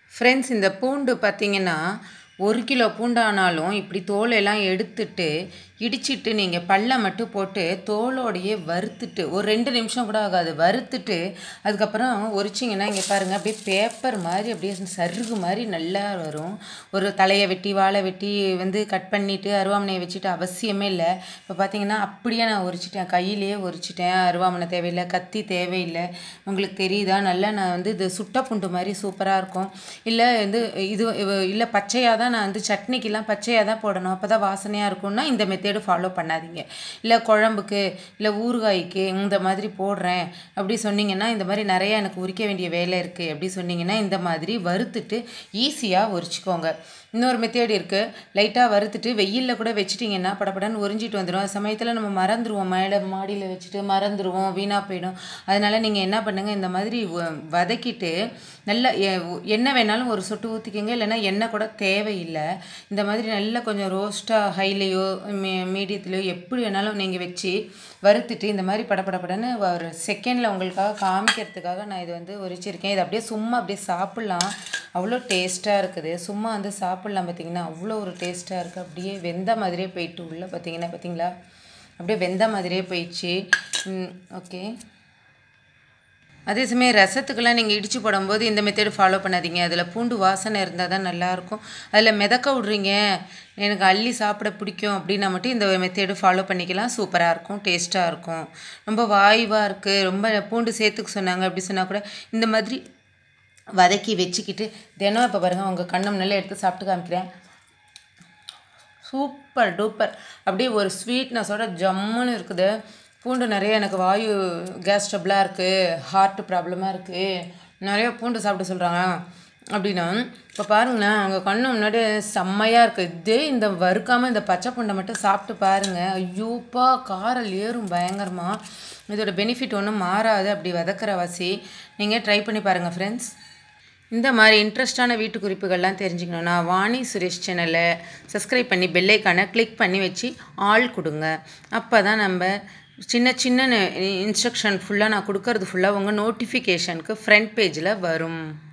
friends இந்த பூண்டு பார்த்தீங்கன்னா ஒரு கிலோ பூண்டானாலும் இப்படி தோலெல்லாம் எடுத்துட்டு இடிச்சிட்டு நீங்கள் பல்ல மட்டும் போட்டு தோலோடையே வறுத்துட்டு ஒரு ரெண்டு நிமிஷம் கூட ஆகாது வறுத்துட்டு அதுக்கப்புறம் உரிச்சிங்கன்னா இங்கே பாருங்கள் அப்படியே பேப்பர் மாதிரி அப்படியே சருகு மாதிரி நல்லா வரும் ஒரு தலையை வெட்டி வாழை வெட்டி வந்து கட் பண்ணிவிட்டு அருவாமனையை வச்சுட்டு அவசியமே இல்லை இப்போ பார்த்தீங்கன்னா அப்படியே நான் உரிச்சிட்டேன் கையிலேயே உரிச்சிட்டேன் அருவாமனை தேவையில்லை கத்தி தேவையில்லை உங்களுக்கு தெரியுதா நல்லா நான் வந்து இது சுட்ட பூண்டு மாதிரி சூப்பராக இருக்கும் இல்லை வந்து இது இல்லை பச்சையாக தான் நான் வந்து சட்னிக்கெல்லாம் பச்சையாக தான் போடணும் அப்போ தான் வாசனையாக இருக்கும்னா இந்த மெத்தேடு ஃபாலோ பண்ணாதீங்க இல்லை குழம்புக்கு இல்லை ஊறுகாய்க்கு இந்த மாதிரி போடுறேன் அப்படி சொன்னீங்கன்னா இந்த மாதிரி நிறையா எனக்கு உரிக்க வேண்டிய வேலை இருக்குது அப்படி சொன்னீங்கன்னா இந்த மாதிரி வறுத்துட்டு ஈஸியாக உரிச்சிக்கோங்க இன்னொரு மெத்தேடு இருக்குது லைட்டாக வறுத்துட்டு வெயிலில் கூட வச்சிட்டிங்கன்னா படப்படன்னு உறிஞ்சிட்டு வந்துடும் அந்த சமயத்தில் நம்ம மறந்துடுவோம் மேலே மாடியில் வச்சுட்டு மறந்துடுவோம் வீணாக போயிடும் அதனால் நீங்கள் என்ன பண்ணுங்கள் இந்த மாதிரி வ- வதக்கிட்டு நல்லா எ- என்ன வேணாலும் ஒரு சொட்டு ஊற்றிக்கோங்க இல்லைன்னா எண்ணெய் கூட தேவையில்லை இந்த மாதிரி நல்லா கொஞ்சம் ரோஸ்ட்டாக ஹைலையோ மீ மீடியத்துலையோ எப்படி வேணாலும் நீங்கள் வச்சு வறுத்துட்டு இந்த மாதிரி படபடபடன்னு ஒரு செகண்டில் உங்களுக்காக காமிக்கிறதுக்காக நான் இது வந்து உரிச்சிருக்கேன் இது அப்படியே சும்மா அப்படியே சாப்பிட்லாம் அவ்வளோ டேஸ்ட்டாக இருக்குது சும்மா வந்து சாப்பிட்லாம் பார்த்தீங்கன்னா அவ்வளோ ஒரு டேஸ்ட்டாக இருக்குது அப்படியே வெந்த மாதிரியே போயிட்டு உள்ளே பார்த்தீங்கன்னா பார்த்தீங்களா அப்படியே வெந்த மாதிரியே போயிடுச்சு ஓகே அதே சமயம் ரசத்துக்கெல்லாம் நீங்கள் இடித்து போடும்போது இந்த மெத்தேடு ஃபாலோ பண்ணாதீங்க அதில் பூண்டு வாசனை இருந்தால் தான் நல்லாயிருக்கும் அதில் மிதக்க விட்றீங்க எனக்கு அள்ளி சாப்பிட பிடிக்கும் அப்படின்னா மட்டும் இந்த மெத்தேடு ஃபாலோ பண்ணிக்கலாம் சூப்பராக இருக்கும் டேஸ்ட்டாக இருக்கும் ரொம்ப வாய்வாக இருக்குது ரொம்ப பூண்டு சேர்த்துக்க சொன்னாங்க அப்படி சொன்னால் கூட இந்த மாதிரி வதக்கி வச்சுக்கிட்டு தினம் இப்போ பாருங்கள் உங்கள் கண்ணை முன்னால எடுத்து சாப்பிட்டு காமிக்கிறேன் சூப்பர் டூப்பர் அப்படியே ஒரு ஸ்வீட்னஸோட ஜம்முன்னு இருக்குது பூண்டு நிறைய எனக்கு வாயு கேஸ் ட்ரபிளாக இருக்குது ஹார்ட் ப்ராப்ளமாக இருக்குது நிறைய பூண்டு சாப்பிட சொல்கிறாங்க அப்படின்னா இப்போ பாருங்களேன் அவங்க கண்ணு முன்னாடி செம்மையாக இருக்குது இதே இந்த வறுக்காமல் இந்த பச்சை பூண்டை மட்டும் சாப்பிட்டு பாருங்கள் ஐயோப்பா காரல் ஏறும் பயங்கரமாக இதோட பெனிஃபிட் ஒன்றும் மாறாது அப்படி வதக்கிற வாசி நீங்கள் ட்ரை பண்ணி பாருங்கள் ஃப்ரெண்ட்ஸ் இந்த மாதிரி இன்ட்ரெஸ்டான வீட்டு குறிப்புகள்லாம் தெரிஞ்சுக்கணுன்னா வாணி சுரேஷ் சேனலை சப்ஸ்கிரைப் பண்ணி பெல்லைக்கான கிளிக் பண்ணி வச்சு ஆள் கொடுங்க அப்போ தான் நம்ம சின்ன சின்ன இன்ஸ்ட்ரக்ஷன் ஃபுல்லாக நான் கொடுக்கறது ஃபுல்லாக உங்கள் நோட்டிஃபிகேஷனுக்கு ஃப்ரண்ட் பேஜில் வரும்